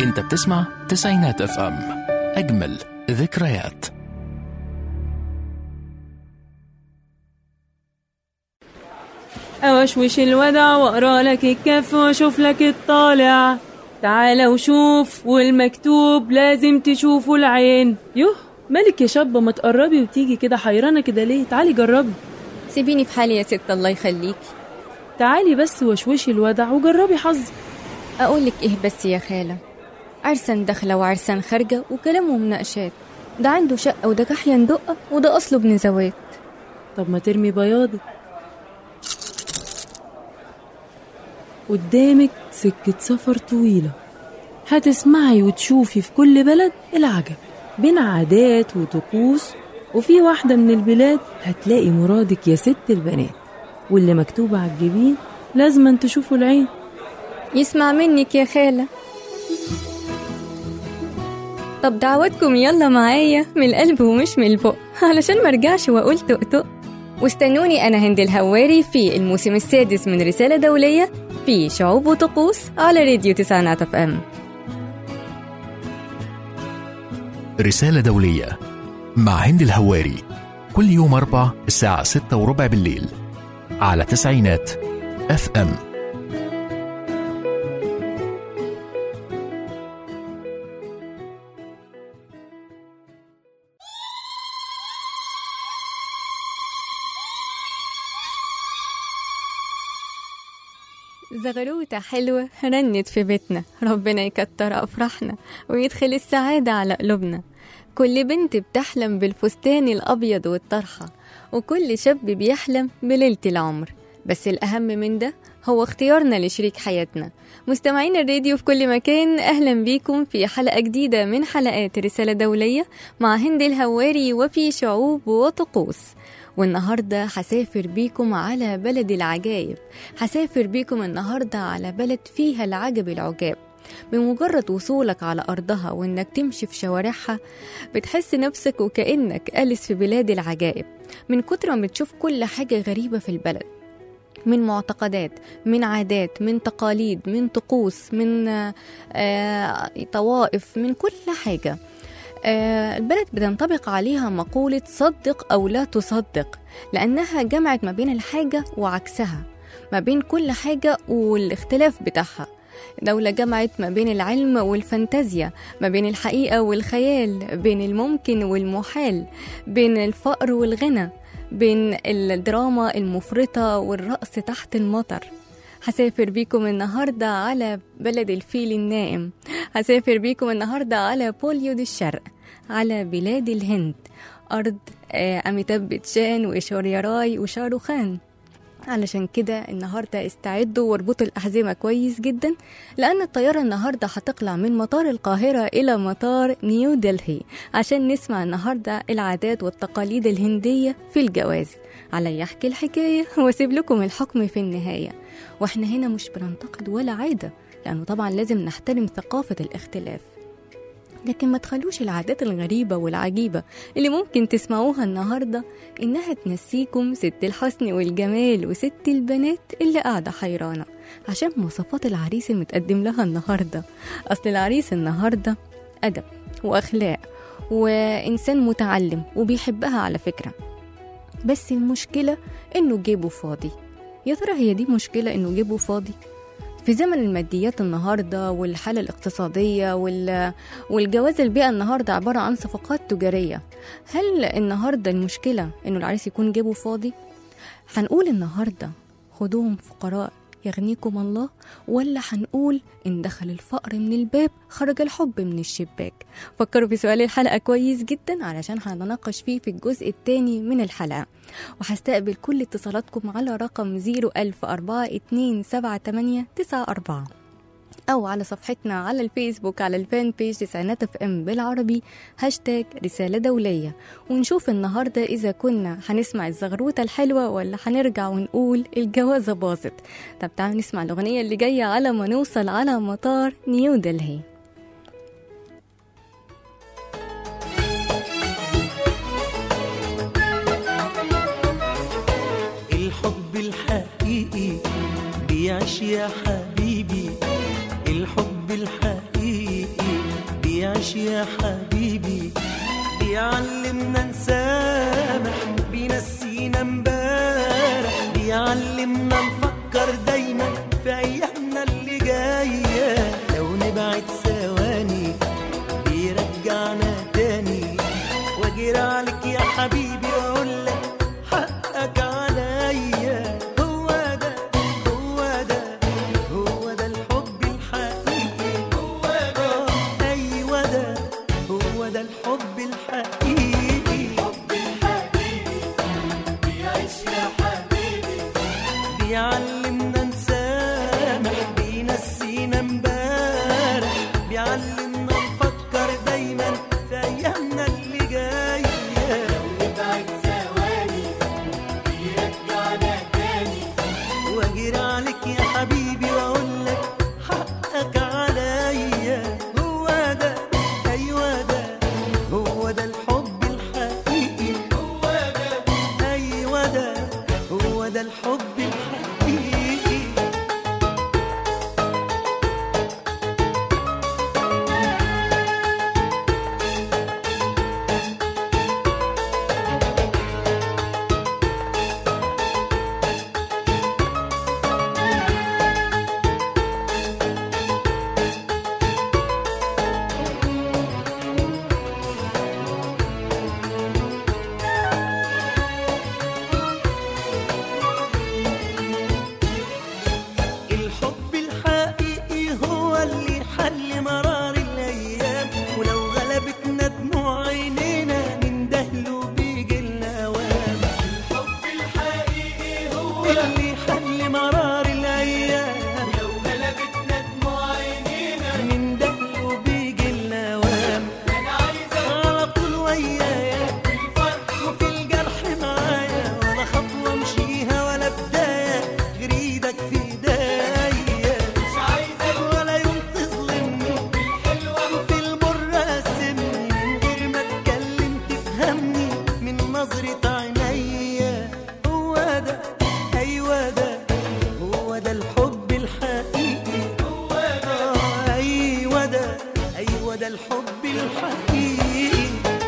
انت بتسمع تسعينات اف ام اجمل ذكريات أوشوش الودع وأقرأ لك الكف وأشوف لك الطالع تعالى وشوف والمكتوب لازم تشوفه العين يوه مالك يا شابة ما تقربي وتيجي كده حيرانة كده ليه تعالي جربي سيبيني في حالي يا ست الله يخليك تعالي بس وشوشي الودع وجربي حظك أقولك إيه بس يا خالة عرسان داخلة وعرسان خارجة وكلام ومناقشات ده عنده شقة وده كحيان دقة وده أصله ابن زوات طب ما ترمي بياضك قدامك سكة سفر طويلة هتسمعي وتشوفي في كل بلد العجب بين عادات وطقوس وفي واحدة من البلاد هتلاقي مرادك يا ست البنات واللي مكتوب على الجبين لازم تشوفوا العين يسمع منك يا خالة طب دعوتكم يلا معايا من القلب ومش من البق علشان مرجعش وأقول تقطق واستنوني أنا هند الهواري في الموسم السادس من رسالة دولية في شعوب وطقوس على راديو تسعينات اف ام رسالة دولية مع هند الهواري كل يوم أربع الساعة ستة وربع بالليل على تسعينات اف ام زغروتة حلوة رنت في بيتنا ربنا يكتر أفراحنا ويدخل السعادة على قلوبنا كل بنت بتحلم بالفستان الأبيض والطرحة وكل شاب بيحلم بليلة العمر بس الأهم من ده هو اختيارنا لشريك حياتنا مستمعين الراديو في كل مكان أهلا بيكم في حلقة جديدة من حلقات رسالة دولية مع هند الهواري وفي شعوب وطقوس والنهاردة هسافر بيكم على بلد العجائب هسافر بيكم النهاردة على بلد فيها العجب العجاب بمجرد وصولك على أرضها وإنك تمشي في شوارعها بتحس نفسك وكأنك ألس في بلاد العجائب من كتر ما بتشوف كل حاجة غريبة في البلد من معتقدات من عادات من تقاليد من طقوس من آه طوائف من كل حاجة آه البلد بتنطبق عليها مقولة صدق أو لا تصدق لأنها جمعت ما بين الحاجة وعكسها ما بين كل حاجة والاختلاف بتاعها دولة جمعت ما بين العلم والفانتازيا ما بين الحقيقة والخيال بين الممكن والمحال بين الفقر والغنى بين الدراما المفرطة والرقص تحت المطر هسافر بيكم النهاردة على بلد الفيل النائم هسافر بيكم النهاردة على بوليو دي الشرق على بلاد الهند أرض أميتاب باتشان وإيشوريا راي وشاروخان علشان كده النهاردة استعدوا واربطوا الأحزمة كويس جدا لأن الطيارة النهاردة هتقلع من مطار القاهرة إلى مطار نيو دلهي عشان نسمع النهاردة العادات والتقاليد الهندية في الجواز علي أحكي الحكاية وأسيب لكم الحكم في النهاية وإحنا هنا مش بننتقد ولا عادة لأنه طبعا لازم نحترم ثقافة الاختلاف لكن ما تخلوش العادات الغريبة والعجيبة اللي ممكن تسمعوها النهاردة إنها تنسيكم ست الحسن والجمال وست البنات اللي قاعدة حيرانة عشان مواصفات العريس المتقدم لها النهاردة أصل العريس النهاردة أدب وأخلاق وإنسان متعلم وبيحبها على فكرة بس المشكلة إنه جيبه فاضي يا ترى هي دي مشكلة إنه جيبه فاضي في زمن الماديات النهارده والحاله الاقتصاديه وال... والجواز البيئه النهارده عباره عن صفقات تجاريه هل النهارده المشكله انه العريس يكون جيبه فاضي هنقول النهارده خدوهم فقراء يغنيكم الله ولا هنقول إن دخل الفقر من الباب خرج الحب من الشباك فكروا في سؤال الحلقة كويس جدا علشان هنناقش فيه في الجزء الثاني من الحلقة وهستقبل كل اتصالاتكم على رقم 010427894 أو على صفحتنا على الفيسبوك على الفان بيج تسعينات اف ام بالعربي هاشتاج رسالة دولية ونشوف النهاردة إذا كنا هنسمع الزغروتة الحلوة ولا هنرجع ونقول الجوازة باظت طب تعالوا نسمع الأغنية اللي جاية على ما نوصل على مطار نيو دلهي الحب الحقيقي بيعيش يا حبيبي الحب الحقيقي بيعيش يا حبيبي بيعلمنا نسامح بينسينا امبارح بيعلمنا نفكر دايما في ايامنا اللي جايه لو نبعد ثواني بيرجعنا تاني واجري عليك يا حبيبي واقول لك حقك عليا هو ده هو ده هو ده الحب الحقيقي هو ده ايوه ده هو ده الحب الحقيقي حب الحقيقي بيعيش يا حبيبي بيعلمنا نسامح بينسينا امبارح بيعلمنا نفكر دايما في ايامنا اللي جايه نبعد ثواني بيرجعنا تاني واجري عليك يا حبيبي واقول لك حقك عليا هو ده ايوه ده هو ده الحب الحقيقي هو ده ايوه ده هو ده الحب الحقيقي الحب الحقيقي هو اللي حل مرار الايام ولو غلبتنا دموع عينينا نندهله بيجي الاوام الحب الحقيقي هو اللي حل مرار الايام ولو غلبتنا دموع عينينا نندهله بيجي الاوام انا عايزه على طول ويايا في الفرح وفي الجرح معايا ولا خطوه امشيها ولا بدايه غير ايدك في ايديا مش عايزك ولا يوم تظلمني بالحلوه وفي المر قسمني من غير ما اتكلم تفهمني من نظره عينيا هو ده ايوه ده هو ده الحب الحقيقي هو ده ايوه ده ايوه ده الحب الحقيقي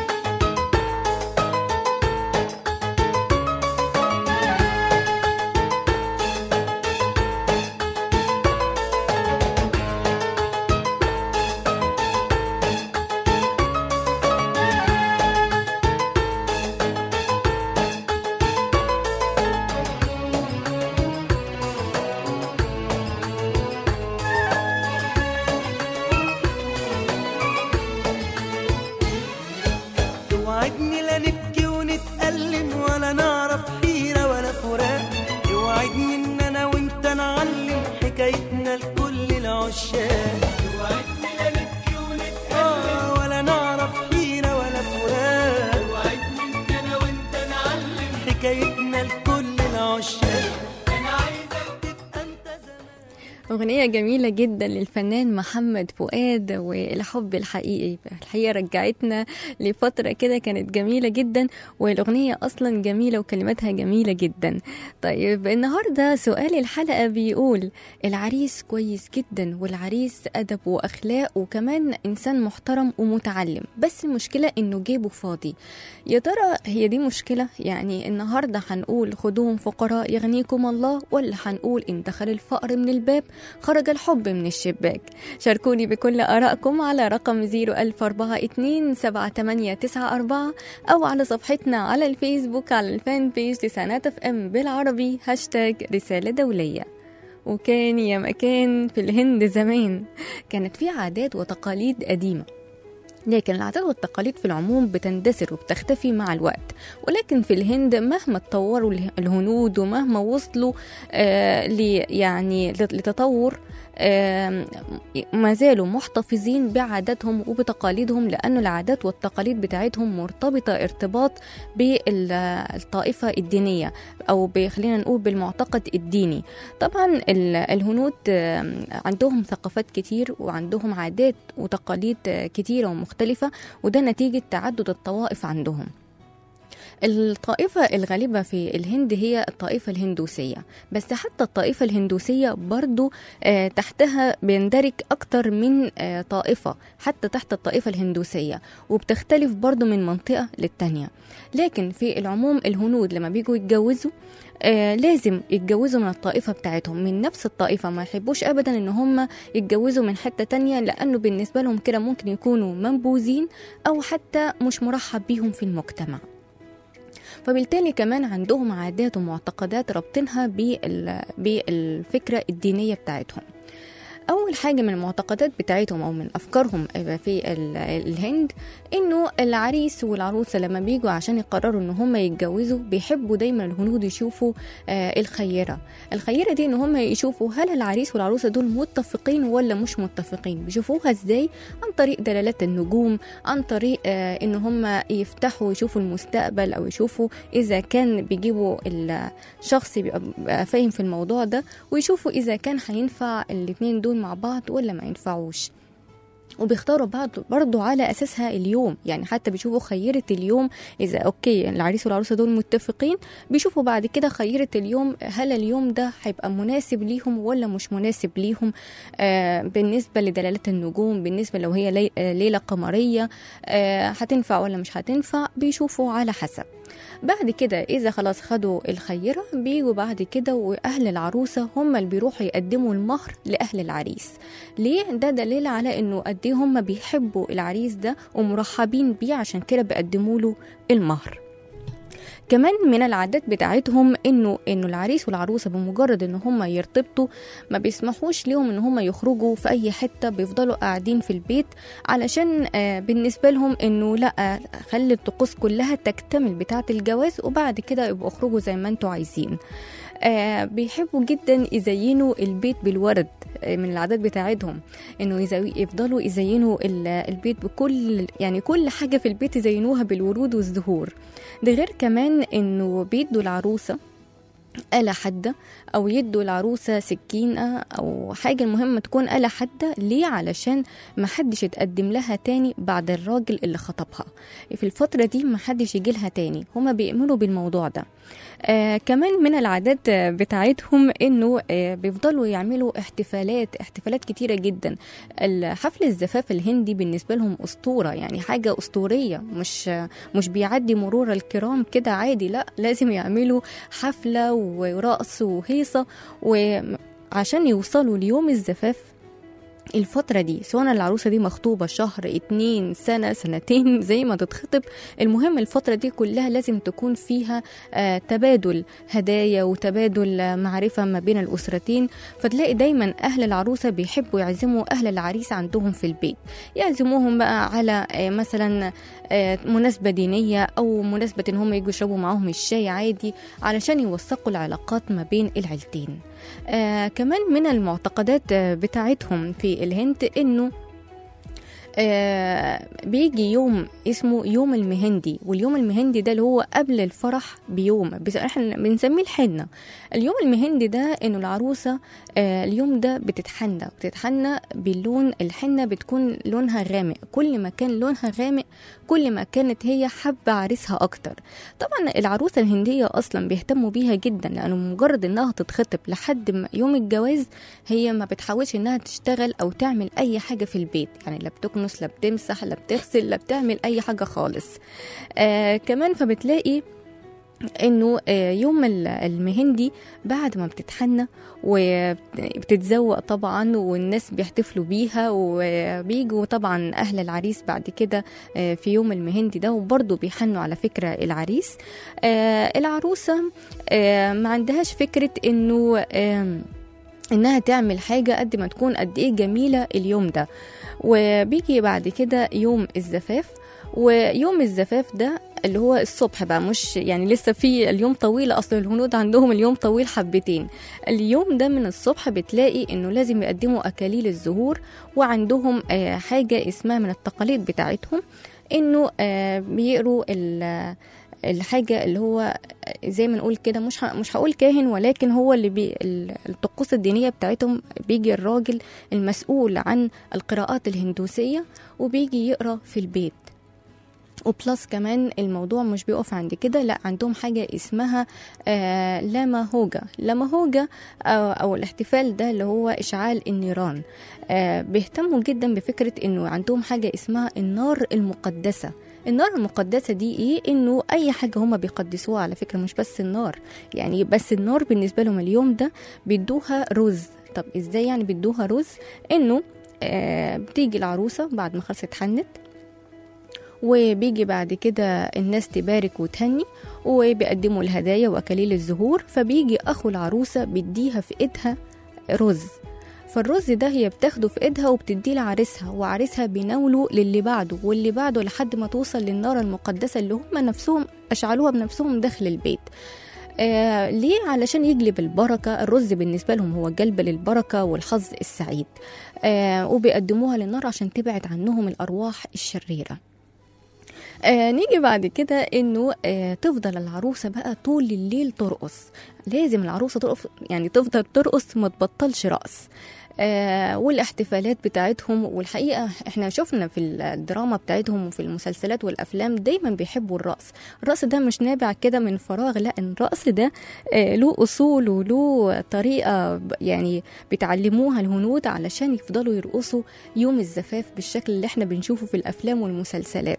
توعدني لا نبكي ونتألم ولا نعرف حيرة ولا فراق توعدني ان انا وانت نعلم حكايتنا لكل العشاق توعدني لا نبكي ونتألم ولا نعرف حيرة ولا فراق توعدني ان انا وانت نعلم حكايتنا لكل العشاق انا عايزك تبقى انت زمان أغنية جميلة جدا للفنان محمد فؤاد والحب الحقيقي الحقيقة رجعتنا لفترة كده كانت جميلة جدا والأغنية أصلا جميلة وكلماتها جميلة جدا طيب النهاردة سؤال الحلقة بيقول العريس كويس جدا والعريس أدب وأخلاق وكمان إنسان محترم ومتعلم بس المشكلة إنه جيبه فاضي يا ترى هي دي مشكلة يعني النهاردة هنقول خدوهم فقراء يغنيكم الله ولا هنقول إن دخل الفقر من الباب خرج الحب من الشباك شاركوني بكل آرائكم على رقم 01042 أو على صفحتنا على الفيسبوك على الفان بيج تسعينات اف ام بالعربي هاشتاج رسالة دولية وكان يا مكان في الهند زمان كانت في عادات وتقاليد قديمة لكن العادات والتقاليد في العموم بتندثر وبتختفي مع الوقت ولكن في الهند مهما اتطوروا اله- الهنود ومهما وصلوا آه ل- يعني لتطور آه ما زالوا محتفظين بعاداتهم وبتقاليدهم لأن العادات والتقاليد بتاعتهم مرتبطة ارتباط بالطائفة الدينية أو ب- خلينا نقول بالمعتقد الديني طبعا ال- الهنود آه، عندهم ثقافات كتير وعندهم عادات وتقاليد آه، كتيرة ومختلفة وده نتيجة تعدد الطوائف عندهم الطائفة الغالبة في الهند هي الطائفة الهندوسية بس حتى الطائفة الهندوسية برضو آه، تحتها بيندرج أكتر من آه، طائفة حتى تحت الطائفة الهندوسية وبتختلف برضو من منطقة للتانية لكن في العموم الهنود لما بيجوا يتجوزوا آه لازم يتجوزوا من الطائفة بتاعتهم من نفس الطائفة ما يحبوش أبدا إن هم يتجوزوا من حتة تانية لأنه بالنسبة لهم كده ممكن يكونوا منبوذين أو حتى مش مرحب بيهم في المجتمع فبالتالي كمان عندهم عادات ومعتقدات رابطينها بال- بالفكرة الدينية بتاعتهم أول حاجة من المعتقدات بتاعتهم أو من أفكارهم في ال- الهند إنه العريس والعروسة لما بيجوا عشان يقرروا إن هم يتجوزوا بيحبوا دايما الهنود يشوفوا آه، الخيرة الخيرة دي إن هم يشوفوا هل العريس والعروسة دول متفقين ولا مش متفقين بيشوفوها إزاي عن طريق دلالات النجوم عن طريق آه، إن هم يفتحوا يشوفوا المستقبل أو يشوفوا إذا كان بيجيبوا الشخص بيبقى بيبقى فاهم في الموضوع ده ويشوفوا إذا كان هينفع الاتنين دول مع بعض ولا ما ينفعوش وبيختاروا بعض برضو على اساسها اليوم يعني حتى بيشوفوا خيرة اليوم اذا اوكي العريس والعروسه دول متفقين بيشوفوا بعد كده خيرة اليوم هل اليوم ده هيبقى مناسب ليهم ولا مش مناسب ليهم آه بالنسبه لدلالات النجوم بالنسبه لو هي لي- آه، ليله قمريه آه هتنفع ولا مش هتنفع بيشوفوا على حسب بعد كده اذا خلاص خدوا الخيره بيجوا بعد كده واهل العروسه هم اللي بيروحوا يقدموا المهر لاهل العريس ليه ده دليل على انه قد ايه هم بيحبوا العريس ده ومرحبين بيه عشان كده بيقدموا له المهر كمان من العادات بتاعتهم انه انه العريس والعروسه بمجرد ان هم يرتبطوا ما بيسمحوش ليهم ان هم يخرجوا في اي حته بيفضلوا قاعدين في البيت علشان آه، بالنسبه لهم انه لا خلي الطقوس كلها تكتمل بتاعه الجواز وبعد كده يبقوا اخرجوا زي ما انتوا عايزين آه بيحبوا جدا يزينوا البيت بالورد آه، من العادات بتاعتهم انه يزوي يفضلوا يزينوا ال- البيت بكل يعني كل حاجه في البيت يزينوها بالورود والزهور ده غير كمان انه بيدوا العروسه آلة حادة أو يدوا العروسة سكينة أو حاجة المهم تكون آلة حادة ليه علشان محدش يتقدم لها تاني بعد الراجل اللي خطبها في الفترة دي محدش يجيلها تاني هما بيؤمنوا بالموضوع ده آه كمان من العادات آه، بتاعتهم انه آه بيفضلوا يعملوا احتفالات احتفالات كتيرة جدا حفل الزفاف الهندي بالنسبة لهم أسطورة يعني حاجة أسطورية مش آه مش بيعدي مرور الكرام كده عادي لا لازم يعملوا حفلة ورقص وهيصة وعشان يوصلوا ليوم الزفاف الفترة دي سواء العروسة دي مخطوبة شهر اتنين سنة سنتين زي ما تتخطب المهم الفترة دي كلها لازم تكون فيها آه تبادل هدايا وتبادل آه، معرفة ما بين الأسرتين فتلاقي دايما أهل العروسة بيحبوا يعزموا أهل العريس عندهم في البيت يعزموهم بقى على آه مثلا آه مناسبة دينية أو مناسبة إن هم يجوا يشربوا معاهم الشاي عادي علشان يوثقوا العلاقات ما بين العيلتين آه كمان من المعتقدات آه بتاعتهم في الهند انه آه بيجي يوم اسمه يوم المهندي واليوم المهندي ده اللي هو قبل الفرح بيوم بس احنا بنسميه الحنة اليوم المهندي ده انه العروسة آه اليوم ده بتتحنى بتتحنى باللون الحنة بتكون لونها غامق كل ما كان لونها غامق كل ما كانت هي حابة عريسها أكتر طبعا العروسة الهندية أصلا بيهتموا بيها جدا لأنه مجرد إنها تتخطب لحد ما- يوم الجواز هي ما بتحاولش إنها تشتغل أو تعمل أي حاجة في البيت يعني لا بتكنس لا بتمسح لا بتغسل لا بتعمل أي حاجة خالص آه كمان فبتلاقي انه آه، يوم ال- المهندي بعد ما بتتحنى وبتتزوق طبعا والناس بيحتفلوا بيها وبيجوا طبعا اهل العريس بعد كده آه، في يوم المهندي ده وبرضه بيحنوا على فكره العريس آه، العروسه آه، ما عندهاش فكره انه آم، انها تعمل حاجه قد ما تكون قد ايه جميله اليوم ده وبيجي بعد كده يوم الزفاف ويوم الزفاف ده اللي هو الصبح بقى مش يعني لسه في اليوم طويل اصل الهنود عندهم اليوم طويل حبتين اليوم ده من الصبح بتلاقي انه لازم يقدموا اكاليل الزهور وعندهم آه، حاجه اسمها من التقاليد بتاعتهم انه آه، بيقروا ال- الحاجه اللي هو زي ما نقول كده مش ه- مش هقول كاهن ولكن هو اللي بي ال- الطقوس الدينيه بتاعتهم بيجي الراجل المسؤول عن القراءات الهندوسيه وبيجي يقرا في البيت وبلس كمان الموضوع مش بيقف عند كده لا عندهم حاجة اسمها آه لاما هوجا لاما هوجا أو, أو الاحتفال ده اللي هو إشعال النيران آه بيهتموا جدا بفكرة إنه عندهم حاجة اسمها النار المقدسة النار المقدسة دي ايه انه اي حاجة هما بيقدسوها على فكرة مش بس النار يعني بس النار بالنسبة لهم اليوم ده بيدوها رز طب ازاي يعني بيدوها رز انه آه بتيجي العروسة بعد ما خلصت حنت وبيجي بعد كده الناس تبارك وتهني وبيقدموا الهدايا واكاليل الزهور فبيجي اخو العروسه بيديها في ايدها رز فالرز ده هي بتاخده في ايدها وبتديه لعريسها وعريسها بيناوله للي بعده واللي بعده لحد ما توصل للنار المقدسه اللي هم نفسهم اشعلوها بنفسهم داخل البيت آه ليه علشان يجلب البركة الرز بالنسبة لهم هو جلب للبركة والحظ السعيد آه وبيقدموها للنار عشان تبعد عنهم الأرواح الشريرة آه نيجي بعد كده انه آه تفضل العروسه بقى طول الليل ترقص لازم العروسه ترقص يعني تفضل ترقص ما تبطلش رقص آه والاحتفالات بتاعتهم والحقيقه احنا شفنا في الدراما بتاعتهم وفي المسلسلات والافلام دايما بيحبوا الرقص الرقص ده مش نابع كده من فراغ لا الرقص ده آه له اصول وله طريقه ب- يعني بيتعلموها الهنود علشان يفضلوا يرقصوا يوم الزفاف بالشكل اللي احنا بنشوفه في الافلام والمسلسلات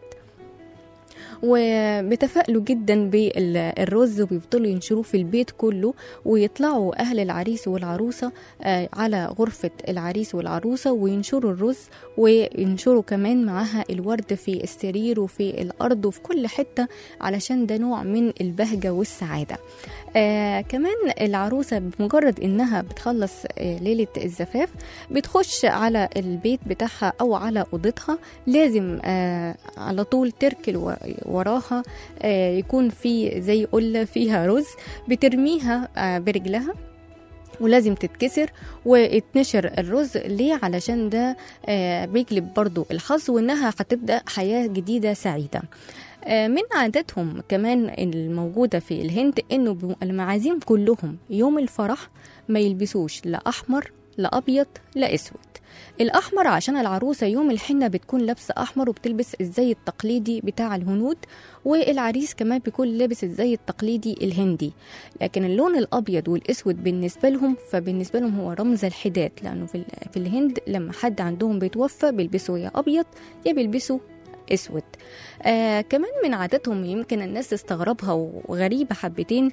وبيتفائلوا جدا بالرز وبيفضلوا ينشروه في البيت كله ويطلعوا أهل العريس والعروسة آه، على غرفة العريس والعروسة وينشروا الرز وينشروا كمان معاها الورد في السرير وفي الأرض وفي كل حتة علشان ده نوع من البهجة والسعادة آه كمان العروسة بمجرد إنها بتخلص آه ليلة الزفاف بتخش على البيت بتاعها أو على أوضتها لازم آه على طول تركل و- وراها آه يكون في زي قلة فيها رز بترميها آه برجلها ولازم تتكسر ويتنشر الرز ليه علشان ده آه، بيجلب برضو الحظ وانها هتبدا حياه جديده سعيده آه، من عاداتهم كمان الموجودة في الهند إنه بم- المعازيم كلهم يوم الفرح ما يلبسوش لا أحمر لا أبيض لا أسود الأحمر عشان العروسة يوم الحنة بتكون لابسة أحمر وبتلبس الزي التقليدي بتاع الهنود والعريس كمان بيكون لابس الزي التقليدي الهندي لكن اللون الأبيض والأسود بالنسبة لهم فبالنسبة لهم هو رمز الحداد لأنه في, ال- في الهند لما حد عندهم بيتوفى بيلبسوا يا أبيض يا بيلبسوا اسود آه كمان من عاداتهم يمكن الناس تستغربها وغريبه حبتين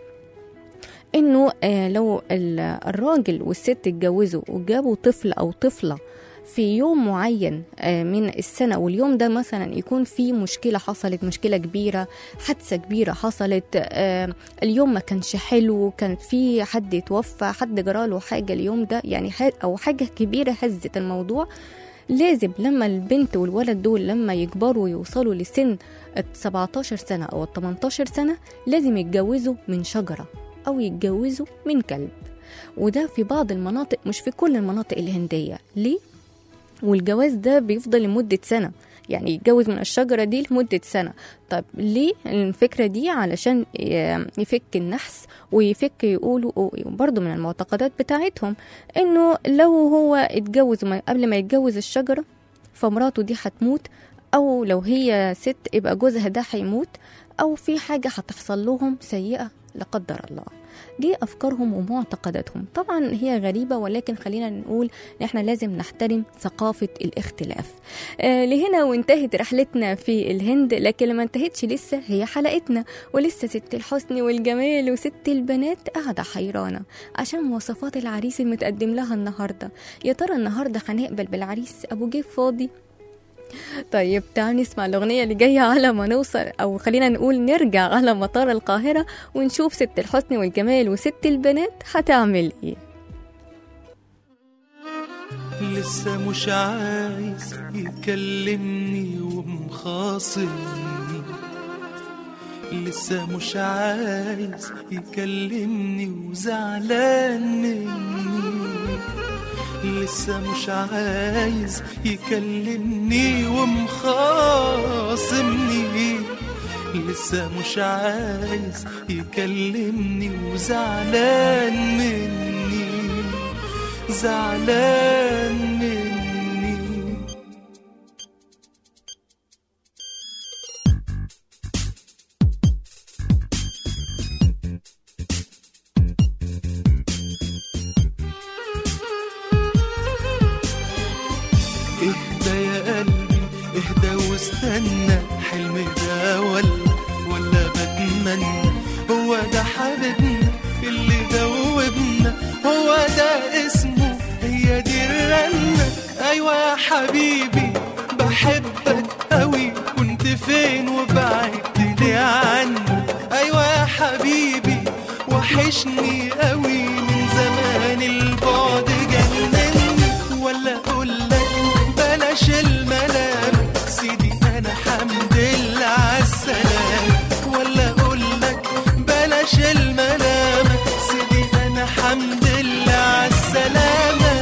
انه آه لو ال- الراجل والست اتجوزوا وجابوا طفل او طفله في يوم معين آه، من السنة واليوم ده مثلا يكون في مشكلة حصلت مشكلة كبيرة حادثة كبيرة حصلت آه، اليوم ما كانش حلو كان في حد اتوفى حد جراله حاجة اليوم ده يعني ح- أو حاجة كبيرة هزت الموضوع لازم لما البنت والولد دول لما يكبروا ويوصلوا لسن ال 17 سنة أو ال 18 سنة لازم يتجوزوا من شجرة أو يتجوزوا من كلب وده في بعض المناطق مش في كل المناطق الهندية ليه؟ والجواز ده بيفضل لمدة سنة يعني يتجوز من الشجرة دي لمدة سنة طب ليه الفكرة دي علشان ي- يفك النحس ويفك يقولوا برضو من المعتقدات بتاعتهم انه لو هو اتجوز وما- قبل ما يتجوز الشجرة فمراته دي هتموت او لو هي ست يبقى جوزها ده هيموت او في حاجة هتحصل لهم سيئة لا قدر الله دي افكارهم ومعتقداتهم طبعا هي غريبه ولكن خلينا نقول ان احنا لازم نحترم ثقافه الاختلاف آه لهنا وانتهت رحلتنا في الهند لكن لما انتهتش لسه هي حلقتنا ولسه ست الحسن والجمال وست البنات قاعده حيرانه عشان مواصفات العريس المتقدم لها النهارده يا ترى النهارده هنقبل بالعريس ابو جيب فاضي طيب تعال نسمع الأغنية اللي جاية على ما نوصل أو خلينا نقول نرجع على مطار القاهرة ونشوف ست الحسن والجمال وست البنات هتعمل إيه لسه مش عايز يكلمني ومخاصمني لسه مش عايز يكلمني وزعلان مني لسه مش عايز يكلمني ومخاصمني لسه مش عايز يكلمني وزعلان مني زعلان مني اهدى يا قلبي اهدى واستنى حلم ده ولا ولا بتمنى هو ده حبيبنا اللي دوبنا هو ده اسمه هي دي الرنة ايوه يا حبيبي بحبك قوي كنت فين وبعدت ليه عني ايوه يا حبيبي وحشني قوي من زمان البعد جنني ولا اقول لك بلاش الملام سيدي انا حمد لله عالسلام ولا اقول لك بلاش الملام سيدي انا حمد لله عالسلامه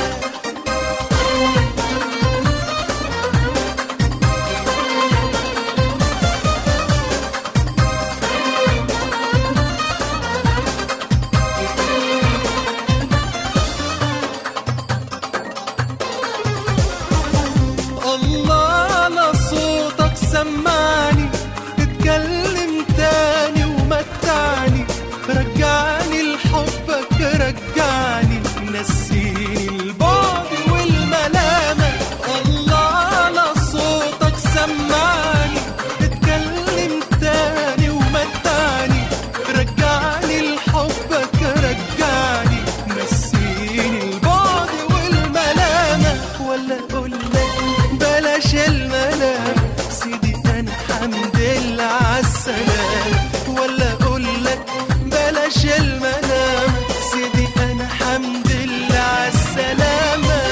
الله على صوتك سمعني تتكلم تاني ومتعني رجعني لحبك رجعني نسيني البعد والملامة الله على صوتك سمعني تتكلم تاني ومتعني رجعني لحبك رجعني نسيني البعد والملامة ولا اقول لك بلاش الملام سيدي انا حمد لله عالسلام ولا اقول لك بلاش الملام سيدي انا حمد لله عالسلامه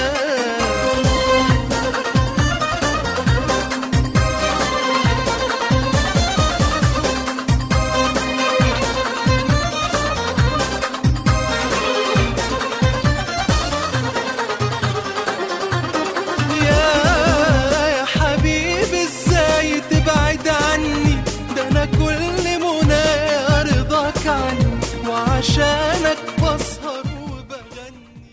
يا يا حبيبي ازاي تبعد عني ده انا كل منايا رضاك عني وعشانك بسهر وبغني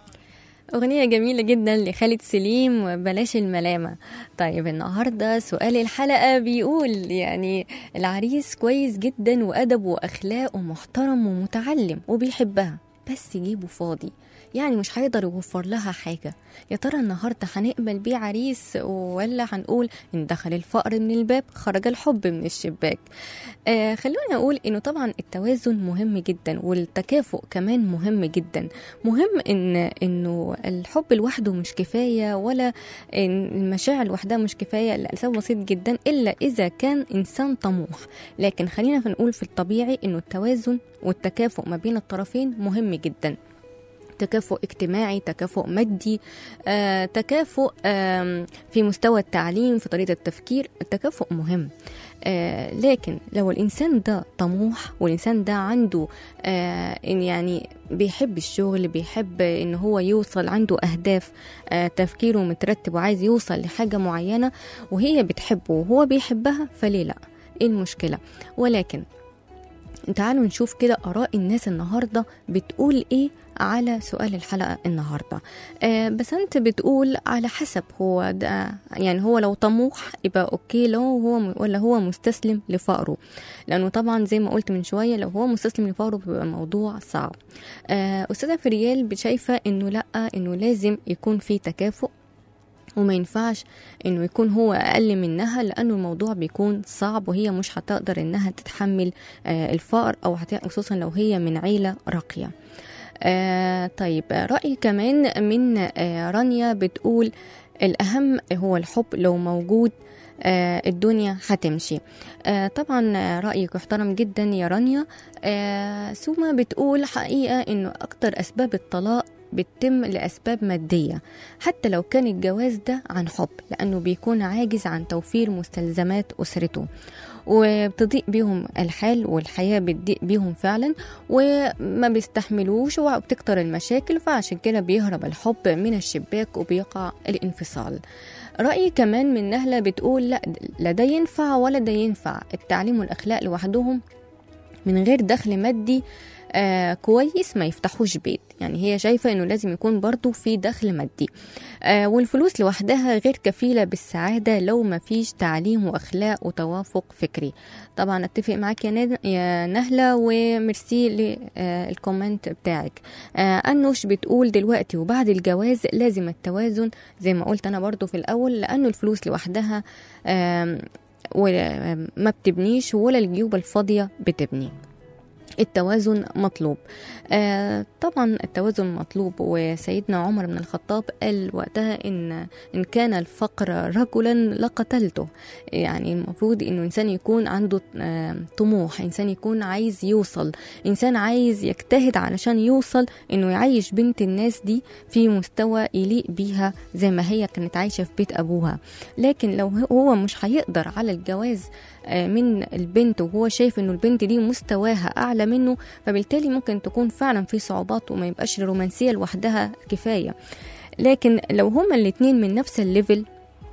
أغنية جميلة جدا لخالد سليم وبلاش الملامة طيب النهاردة سؤال الحلقة بيقول يعني العريس كويس جدا وأدب وأخلاق ومحترم ومتعلم وبيحبها بس جيبه فاضي يعني مش هيقدر يوفر لها حاجة يا ترى النهاردة هنقبل بيه عريس ولا هنقول إن دخل الفقر من الباب خرج الحب من الشباك آه خلوني أقول إنه طبعا التوازن مهم جدا والتكافؤ كمان مهم جدا مهم إن إنه الحب لوحده مش كفاية ولا إن المشاعر لوحدها مش كفاية لسبب بسيط جدا إلا إذا كان إنسان طموح لكن خلينا نقول في الطبيعي إنه التوازن والتكافؤ ما بين الطرفين مهم جدا تكافؤ اجتماعي تكافؤ مادي آه، تكافؤ آم، في مستوى التعليم في طريقة التفكير التكافؤ مهم آه، لكن لو الإنسان ده طموح والإنسان ده عنده آه، إن يعني بيحب الشغل بيحب إن هو يوصل عنده أهداف آه، تفكيره مترتب وعايز يوصل لحاجة معينة وهي بتحبه وهو بيحبها فليه لأ إيه المشكلة ولكن تعالوا نشوف كده آراء الناس النهاردة بتقول إيه على سؤال الحلقة النهاردة آه بس أنت بتقول على حسب هو ده يعني هو لو طموح يبقى أوكي لو هو ولا هو مستسلم لفقره لأنه طبعا زي ما قلت من شوية لو هو مستسلم لفقره بيبقى الموضوع صعب آه أستاذة فريال شايفة إنه لأ إنه لازم يكون في تكافؤ وما ينفعش انه يكون هو اقل منها لانه الموضوع بيكون صعب وهي مش هتقدر انها تتحمل آه الفقر او هت- خصوصا لو هي من عيله راقيه آه طيب آه، رأي كمان من آه رانيا بتقول الأهم هو الحب لو موجود آه الدنيا هتمشي آه طبعا آه، رأيك يحترم جدا يا رانيا آه سوما بتقول حقيقة انه اكتر اسباب الطلاق بتتم لأسباب مادية حتى لو كان الجواز ده عن حب لأنه بيكون عاجز عن توفير مستلزمات أسرته وبتضيق بيهم الحال والحياة بتضيق بيهم فعلا وما بيستحملوش وبتكتر المشاكل فعشان كده بيهرب الحب من الشباك وبيقع الانفصال رأيي كمان من نهلة بتقول لا لا ده ينفع ولا ده ينفع التعليم والأخلاق لوحدهم من غير دخل مادي آه كويس ما يفتحوش بيت يعني هي شايفة انه لازم يكون برضو في دخل مادي آه والفلوس لوحدها غير كفيلة بالسعادة لو ما فيش تعليم واخلاق وتوافق فكري طبعا اتفق معاك يا, ند... يا نهلة وميرسي للكومنت بتاعك آه انوش بتقول دلوقتي وبعد الجواز لازم التوازن زي ما قلت انا برضو في الاول لانه الفلوس لوحدها آم، وما بتبنيش ولا الجيوب الفاضية بتبني التوازن مطلوب آه طبعا التوازن مطلوب وسيدنا عمر بن الخطاب قال وقتها ان ان كان الفقر رجلا لقتلته يعني المفروض انه انسان يكون عنده آه طموح انسان يكون عايز يوصل انسان عايز يجتهد علشان يوصل انه يعيش بنت الناس دي في مستوى يليق بيها زي ما هي كانت عايشه في بيت ابوها لكن لو هو مش هيقدر على الجواز آه، من البنت وهو شايف انه البنت دي مستواها اعلى منه فبالتالي ممكن تكون فعلا في صعوبات وما يبقاش الرومانسيه لوحدها كفايه لكن لو هما الاتنين من نفس الليفل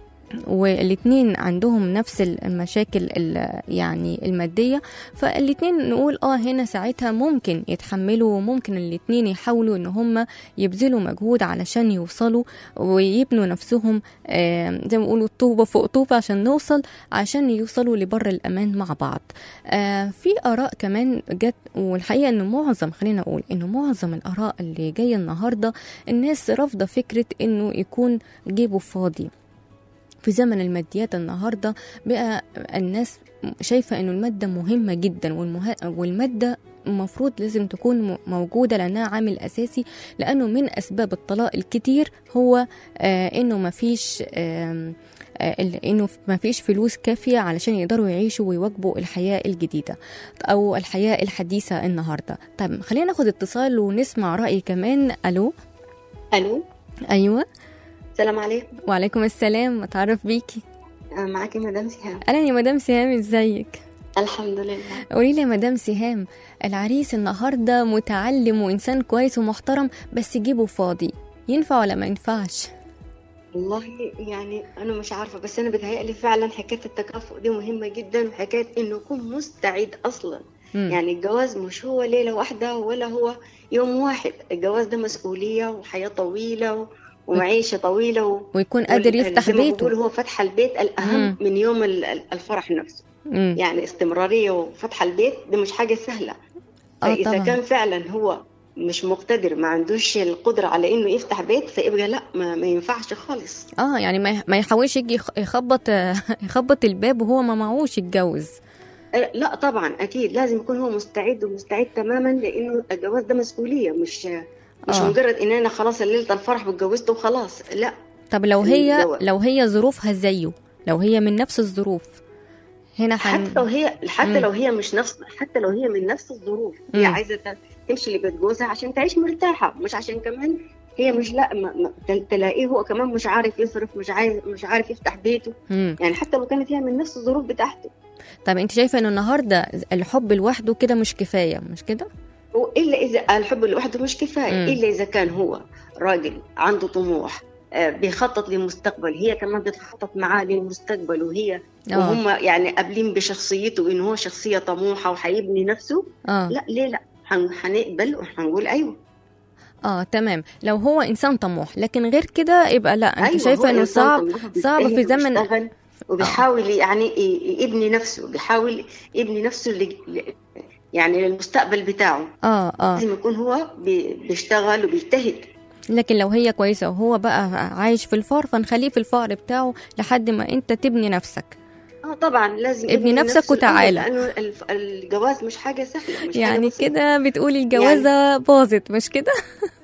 والاتنين عندهم نفس المشاكل ال- يعني المادية فالاتنين نقول اه هنا ساعتها ممكن يتحملوا وممكن الاتنين يحاولوا ان هم يبذلوا مجهود علشان يوصلوا ويبنوا نفسهم آه زي ما بيقولوا طوبة فوق طوبة عشان نوصل عشان يوصلوا لبر الأمان مع بعض آه في آراء كمان جت والحقيقة انه معظم خلينا اقول انه معظم الآراء اللي جاية النهاردة الناس رافضة فكرة انه يكون جيبه فاضي في زمن الماديات النهارده بقى الناس شايفه انه الماده مهمه جدا والمه... والماده المفروض لازم تكون م- موجوده لانها عامل اساسي لانه من اسباب الطلاق الكتير هو آه انه ما فيش آه ال- انه ما فيش فلوس كافيه علشان يقدروا يعيشوا ويواجبوا الحياه الجديده او الحياه الحديثه النهارده طيب خلينا ناخد اتصال ونسمع راي كمان الو الو ايوه السلام عليكم وعليكم السلام اتعرف بيكي آه، معاكي مدام سهام اهلا يا مدام سهام ازيك الحمد لله قولي لي يا مدام سهام العريس النهارده متعلم وانسان كويس ومحترم بس جيبه فاضي ينفع ولا ما ينفعش والله يعني انا مش عارفه بس انا بتهيألي فعلا حكايه التكافؤ دي مهمه جدا وحكايه انه يكون مستعد اصلا مم. يعني الجواز مش هو ليله واحده ولا هو يوم واحد الجواز ده مسؤوليه وحياه طويله و... ومعيشه طويله و... ويكون قادر وال- يفتح زي ما بقول بيته هو فتح البيت الاهم مم. من يوم ال- ال- الفرح نفسه مم. يعني استمراريه وفتح البيت دي مش حاجه سهله اه فإذا طبعا كان فعلا هو مش مقتدر ما عندوش القدرة على إنه يفتح بيت فيبقى لا ما, ما ينفعش خالص اه يعني ما ما يحاولش يجي يخ- يخبط يخبط الباب وهو ما معهوش يتجوز أه، لا طبعا أكيد لازم يكون هو مستعد ومستعد تماما لأنه الجواز ده مسؤولية مش مش آه. مجرد إن أنا خلاص ليلة الفرح واتجوزته وخلاص لا طب لو هي الجواز. لو هي ظروفها زيه لو هي من نفس الظروف هنا حتى لو حن... هي حتى مم. لو هي مش نفس حتى لو هي من نفس الظروف هي مم. عايزة ت- تمشي لبيت جوزها عشان تعيش مرتاحة مش عشان كمان هي مش لا ما ما تل- تلاقيه هو كمان مش عارف يصرف مش عايز مش عارف يفتح بيته مم. يعني حتى لو كانت هي من نفس الظروف بتاعته طب انت شايفه انه النهارده الحب لوحده كده مش كفايه مش كده الا اذا الحب لوحده مش كفايه مم. الا اذا كان هو راجل عنده طموح آه، بيخطط للمستقبل هي كمان بتخطط معاه للمستقبل وهي اه وهم يعني قابلين بشخصيته انه هو شخصيه طموحه وحيبني نفسه اه لا ليه لا هن- هنقبل وهنقول ايوه اه تمام لو هو انسان طموح لكن غير كده يبقى لا انت أيوة شايفه هو انه إنسان صعب طموح صعب في وبيجتهد زمن وبيشتغل وبيحاول يعني ي- يبني نفسه بيحاول يبني نفسه ل... ل- يعني للمستقبل بتاعه اه اه لازم يكون هو بي- بيشتغل وبيجتهد لكن لو هي كويسه وهو بقى عايش في الفقر فنخليه في الفقر بتاعه لحد ما انت تبني نفسك اه طبعا لازم ابني يبني نفسك نفسه وتعالى. الأول، لانه الف- الجواز مش حاجه سهله مش حاجة يعني بسيطة. كده بتقولي الجوازه باظت مش كده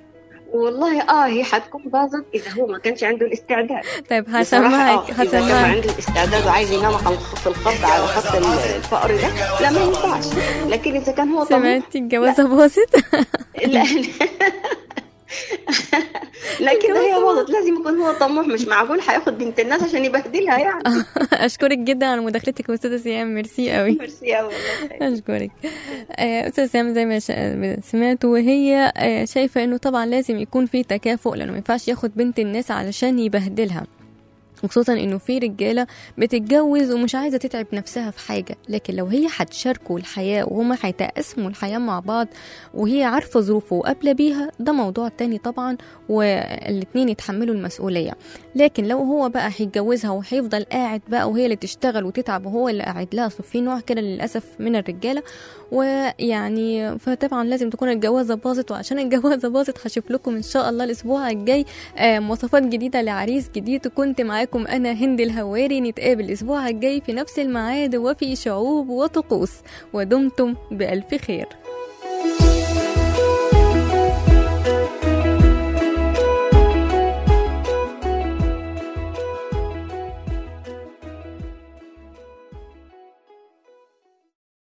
والله اه هي حتكون باظت اذا هو ما كانش عنده الاستعداد طيب بصراحة هسمعك آه، اذا كان ما هسمعك عنده الاستعداد وعايز ينام على خط الخط على خط الفقر ده لا ما ينفعش لكن اذا كان هو طموح سمعتي الجوازه باظت لا لا كده هي باظت لازم يكون هو طموح مش معقول هياخد بنت الناس عشان يبهدلها يعني اشكرك جدا على مداخلتك يا استاذه سيام ميرسي قوي ميرسي أوي والله اشكرك آه، استاذه سام زي ما شا- سمعتوا وهي آه، شايفه انه طبعا لازم يكون في تكافؤ لانه ما ينفعش ياخد بنت الناس علشان يبهدلها وخصوصا انه في رجاله بتتجوز ومش عايزه تتعب نفسها في حاجه لكن لو هي هتشاركوا الحياه وهما هيتقاسموا الحياه مع بعض وهي عارفه ظروفه وقابله بيها ده موضوع تاني طبعا والاتنين يتحملوا المسؤوليه لكن لو هو بقى هيتجوزها وهيفضل قاعد بقى وهي اللي تشتغل وتتعب وهو اللي قاعد لها أصل في نوع كده للاسف من الرجاله ويعني فطبعا لازم تكون الجوازه باظت وعشان الجوازه باظت هشوف لكم ان شاء الله الاسبوع الجاي آه، مواصفات جديده لعريس جديد وكنت معاكم انا هند الهواري نتقابل الاسبوع الجاي في نفس الميعاد وفي شعوب وطقوس ودمتم بالف خير